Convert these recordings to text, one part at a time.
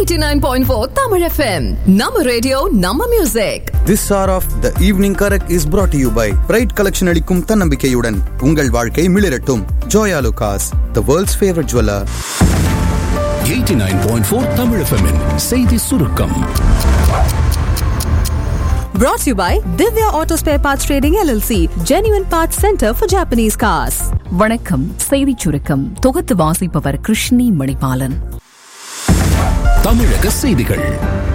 89.4 Tamil FM. Nama radio, Nama music. This hour of the evening correct is brought to you by bright collection அளிக்கும் தன்னம்பிக்கையுடன் உங்கள் வாழ்க்கை மிளிரட்டும் Joyalukkas the world's favourite jeweller 89.4 Tamil FM -இன் செய்தி சுருக்கம் Brought to you by Divya Auto Spare Parts Trading LLC, Genuine Parts Center for Japanese Cars. வணக்கம் செய்திச் சுருக்கம் தொகுத்து வாசிப்பவர் கிருஷ்ணி மணிபாலன் தமிழக செய்திகள்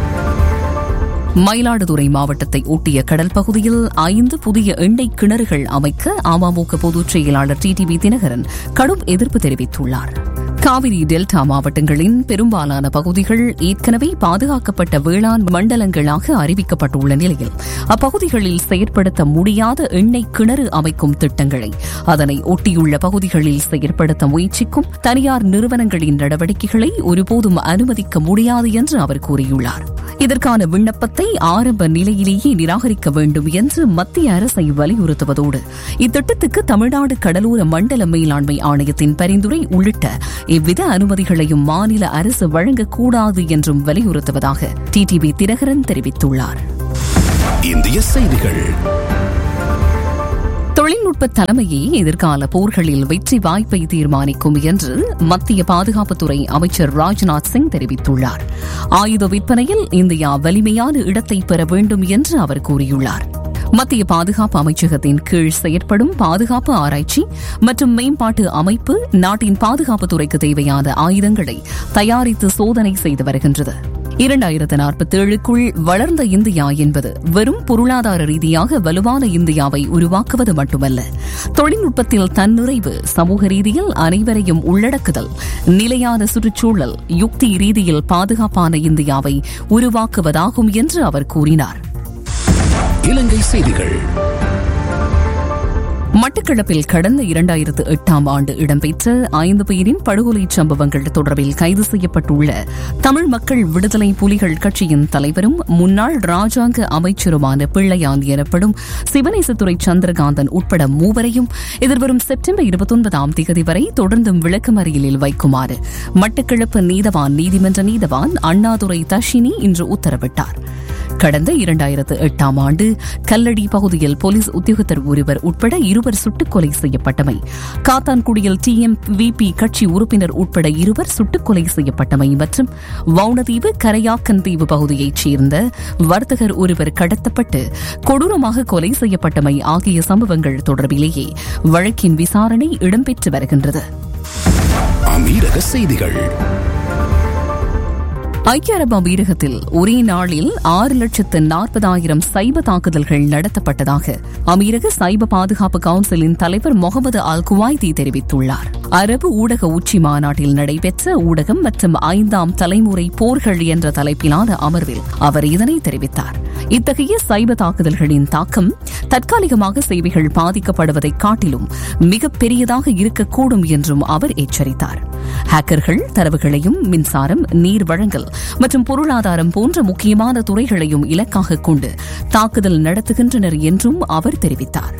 மயிலாடுதுறை மாவட்டத்தை ஒட்டிய கடல் பகுதியில் ஐந்து புதிய எண்ணெய் கிணறுகள் அமைக்க அமமுக பொதுச் செயலாளர் டிடிவி தினகரன் கடும் எதிர்ப்பு தெரிவித்துள்ளார் காவிரி டெல்டா மாவட்டங்களின் பெரும்பாலான பகுதிகள் ஏற்கனவே பாதுகாக்கப்பட்ட வேளாண் மண்டலங்களாக அறிவிக்கப்பட்டுள்ள நிலையில் அப்பகுதிகளில் செயற்படுத்த முடியாத எண்ணெய் கிணறு அமைக்கும் திட்டங்களை அதனை ஒட்டியுள்ள பகுதிகளில் செயற்படுத்த முயற்சிக்கும் தனியார் நிறுவனங்களின் நடவடிக்கைகளை ஒருபோதும் அனுமதிக்க முடியாது என்று அவர் கூறியுள்ளார் இதற்கான விண்ணப்பத்தை ஆரம்ப நிலையிலேயே நிராகரிக்க வேண்டும் என்று மத்திய அரசை வலியுறுத்துவதோடு இத்திட்டத்துக்கு தமிழ்நாடு கடலோர மண்டல மேலாண்மை ஆணையத்தின் பரிந்துரை உள்ளிட்ட எவ்வித அனுமதிகளையும் மாநில அரசு வழங்கக்கூடாது என்றும் வலியுறுத்துவதாக டிடிவி தினகரன் தெரிவித்துள்ளார் இந்திய செய்திகள் தொழில்நுட்ப தலைமையே எதிர்கால போர்களில் வெற்றி வாய்ப்பை தீர்மானிக்கும் என்று மத்திய பாதுகாப்புத்துறை அமைச்சர் ராஜ்நாத் சிங் தெரிவித்துள்ளார் ஆயுத விற்பனையில் இந்தியா வலிமையான இடத்தை பெற வேண்டும் என்று அவர் கூறியுள்ளார் மத்திய பாதுகாப்பு அமைச்சகத்தின் கீழ் செயற்படும் பாதுகாப்பு ஆராய்ச்சி மற்றும் மேம்பாட்டு அமைப்பு நாட்டின் பாதுகாப்புத் துறைக்கு தேவையான ஆயுதங்களை தயாரித்து சோதனை செய்து வருகின்றது இரண்டாயிரத்து நாற்பத்தி ஏழுக்குள் வளர்ந்த இந்தியா என்பது வெறும் பொருளாதார ரீதியாக வலுவான இந்தியாவை உருவாக்குவது மட்டுமல்ல தொழில்நுட்பத்தில் தன்னிறைவு சமூக ரீதியில் அனைவரையும் உள்ளடக்குதல் நிலையான சுற்றுச்சூழல் யுக்தி ரீதியில் பாதுகாப்பான இந்தியாவை உருவாக்குவதாகும் என்று அவர் கூறினார் இலங்கை செய்திகள் மட்டக்களப்பில் கடந்த இரண்டாயிரத்து எட்டாம் ஆண்டு இடம்பெற்ற ஐந்து பேரின் படுகொலை சம்பவங்கள் தொடர்பில் கைது செய்யப்பட்டுள்ள தமிழ் மக்கள் விடுதலை புலிகள் கட்சியின் தலைவரும் முன்னாள் ராஜாங்க அமைச்சருமான பிள்ளையான் எனப்படும் சிவனேசத்துறை சந்திரகாந்தன் உட்பட மூவரையும் எதிர்வரும் செப்டம்பர் இருபத்தொன்பதாம் தேதி வரை தொடர்ந்தும் விளக்கமறியலில் வைக்குமாறு மட்டக்களப்பு நீதவான் நீதிமன்ற நீதவான் அண்ணாதுரை தஷினி இன்று உத்தரவிட்டார் கடந்த இரண்டாயிரத்து எட்டாம் ஆண்டு கல்லடி பகுதியில் போலீஸ் உத்தியோகத்தர் ஒருவர் உட்பட இருவர் சுட்டுக் கொலை செய்யப்பட்டமை காத்தான்குடியில் டி எம் விபி கட்சி உறுப்பினர் உட்பட இருவர் சுட்டுக் கொலை செய்யப்பட்டமை மற்றும் வவுனதீவு கரையாக்கன் தீவு பகுதியைச் சேர்ந்த வர்த்தகர் ஒருவர் கடத்தப்பட்டு கொடூரமாக கொலை செய்யப்பட்டமை ஆகிய சம்பவங்கள் தொடர்பிலேயே வழக்கின் விசாரணை இடம்பெற்று வருகின்றது அமீரக செய்திகள் ஐக்கிய அரபு அமீரகத்தில் ஒரே நாளில் ஆறு லட்சத்து நாற்பதாயிரம் சைப தாக்குதல்கள் நடத்தப்பட்டதாக அமீரக சைப பாதுகாப்பு கவுன்சிலின் தலைவர் முகமது அல் குவாய்தி தெரிவித்துள்ளார் அரபு ஊடக உச்சி மாநாட்டில் நடைபெற்ற ஊடகம் மற்றும் ஐந்தாம் தலைமுறை போர்கள் என்ற தலைப்பிலான அமர்வில் அவர் இதனை தெரிவித்தார் இத்தகைய சைப தாக்குதல்களின் தாக்கம் தற்காலிகமாக சேவைகள் பாதிக்கப்படுவதைக் காட்டிலும் மிக பெரியதாக இருக்கக்கூடும் என்றும் அவர் எச்சரித்தார் ஹேக்கர்கள் தரவுகளையும் மின்சாரம் நீர் வழங்கல் மற்றும் பொருளாதாரம் போன்ற முக்கியமான துறைகளையும் இலக்காக கொண்டு தாக்குதல் நடத்துகின்றனர் என்றும் அவர் தெரிவித்தார்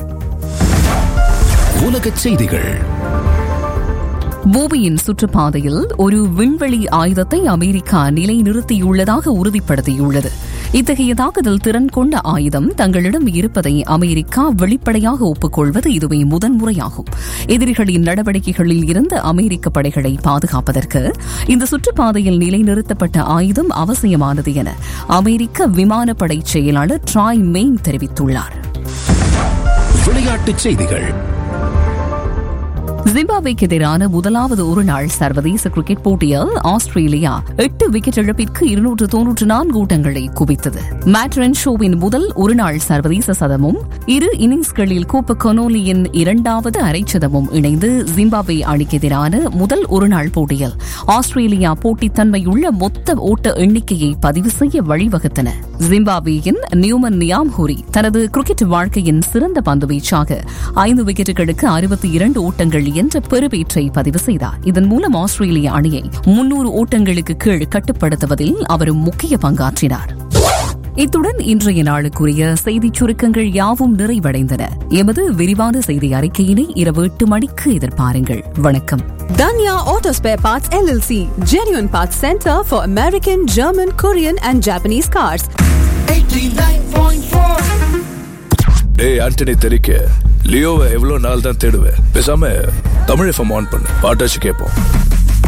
உலகச் செய்திகள் பூமியின் சுற்றுப்பாதையில் ஒரு விண்வெளி ஆயுதத்தை அமெரிக்கா நிலைநிறுத்தியுள்ளதாக உறுதிப்படுத்தியுள்ளது இத்தகைய தாக்குதல் திறன் கொண்ட ஆயுதம் தங்களிடம் இருப்பதை அமெரிக்கா வெளிப்படையாக ஒப்புக்கொள்வது இதுவே முதன்முறையாகும் எதிரிகளின் நடவடிக்கைகளில் இருந்த அமெரிக்க படைகளை பாதுகாப்பதற்கு இந்த சுற்றுப்பாதையில் நிலைநிறுத்தப்பட்ட ஆயுதம் அவசியமானது என அமெரிக்க விமானப்படை செயலாளர் ட்ராய் மெயின் தெரிவித்துள்ளார் விளையாட்டுச் செய்திகள் ஜிம்பாப்வேக்கு எதிரான முதலாவது ஒருநாள் சர்வதேச கிரிக்கெட் போட்டியில் ஆஸ்திரேலியா எட்டு விக்கெட் இழப்பிற்கு இருநூற்று தொன்னூற்று நான்கு ஓட்டங்களை குவித்தது மேட்ரன் ஷோவின் முதல் ஒருநாள் சர்வதேச சதமும் இரு இன்னிங்ஸ்களில் கூப்ப கொனோலியின் இரண்டாவது அரைச்சதமும் இணைந்து ஜிம்பாப்வே அணிக்கு எதிரான முதல் ஒருநாள் போட்டியில் ஆஸ்திரேலியா போட்டித்தன்மையுள்ள மொத்த ஓட்ட எண்ணிக்கையை பதிவு செய்ய வழிவகுத்தன ஜிம்பாப்வேயின் நியூமன் நியாம்ஹூரி தனது கிரிக்கெட் வாழ்க்கையின் சிறந்த பந்துவீச்சாக ஐந்து விக்கெட்டுகளுக்கு அறுபத்தி இரண்டு ஓட்டங்கள் என்ற பெருவேற்றை பதிவு செய்தார் இதன் மூலம் ஆஸ்திரேலிய அணியை முன்னூறு ஓட்டங்களுக்கு கீழ் கட்டுப்படுத்துவதில் அவரும் முக்கிய பங்காற்றினார் இத்துடன் இன்றைய நாளுக்குரிய செய்திச் சுருக்கங்கள் யாவும் நிறைவடைந்தன எமது விரிவான செய்தி அறிக்கையினை இரவு எட்டு மணிக்கு எதிர்பாருங்கள் வணக்கம் Danya Auto Spare Parts LLC, genuine parts center for American, German, Korean, and Japanese cars. டேய் ஆண்டனி தெரிக்க லியோவை எவ்வளவு நாள் தான் தேடுவேன் பேசாம தமிழ் எஃப்எம் ஆன் பண்ணு பாட்டாச்சு கேட்போம்